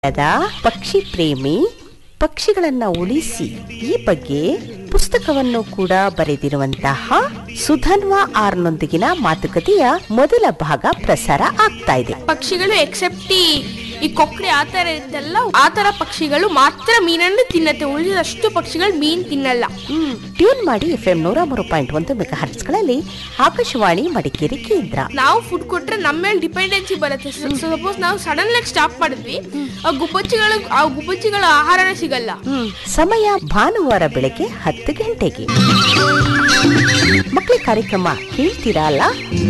the ಪಕ್ಷಿ ಪ್ರೇಮಿ ಪಕ್ಷಿಗಳನ್ನ ಉಳಿಸಿ ಈ ಬಗ್ಗೆ ಪುಸ್ತಕವನ್ನು ಕೂಡ ಬರೆದಿರುವಂತಹ ಸುಧನ್ವಾ ಆರ್ನೊಂದಿಗಿನ ಮಾತುಕತೆಯ ಮೊದಲ ಭಾಗ ಪ್ರಸಾರ ಆಗ್ತಾ ಇದೆ ಪಕ್ಷಿಗಳು ಎಕ್ಸೆಪ್ಟ್ ಈ ಈ ಕೊಕ್ಕರೆ ಆ ಥರ ಇರುತ್ತಲ್ಲ ಆ ಥರ ಪಕ್ಷಿಗಳು ಮಾತ್ರ ಮೀನನ್ನು ತಿನ್ನತ್ತೆ ಉಳಿದಷ್ಟು ಪಕ್ಷಿಗಳು ಮೀನ್ ತಿನ್ನಲ್ಲ ಟ್ಯೂನ್ ಮಾಡಿ ಎಫ್ ಎಂ ನೂರ ಮೂರು ಪಾಯಿಂಟ್ ಒಂದು ಮೆಗಾ ಹರ್ಟ್ಸ್ಗಳಲ್ಲಿ ಆಕಾಶವಾಣಿ ಮಡಿಕೇರಿ ಕೇಂದ್ರ ನಾವು ಫುಡ್ ಕೊಟ್ರೆ ನಮ್ಮ ಮೇಲೆ ಡಿಪೆಂಡೆನ್ಸಿ ಬರುತ್ತೆ ಸಪೋಸ್ ನಾವು ಸಡನ್ ಆಗಿ ಸ್ಟಾಪ್ ಮಾಡಿದ್ವಿ ಆ ಗುಬ್ಬಚ್ಚಿಗಳು ಆ ಗುಬ್ಬಚ್ಚಿಗಳ ಆಹಾರನೇ ಸಿಗಲ್ಲ ಸಮಯ ಭಾನುವಾರ ಬೆಳಗ್ಗೆ ಹತ್ತು ಗಂಟೆಗೆ ಮಕ್ಕಳ ಕಾರ್ಯಕ್ರಮ ಕೇಳ್ತೀರಾ ಅಲ್ಲ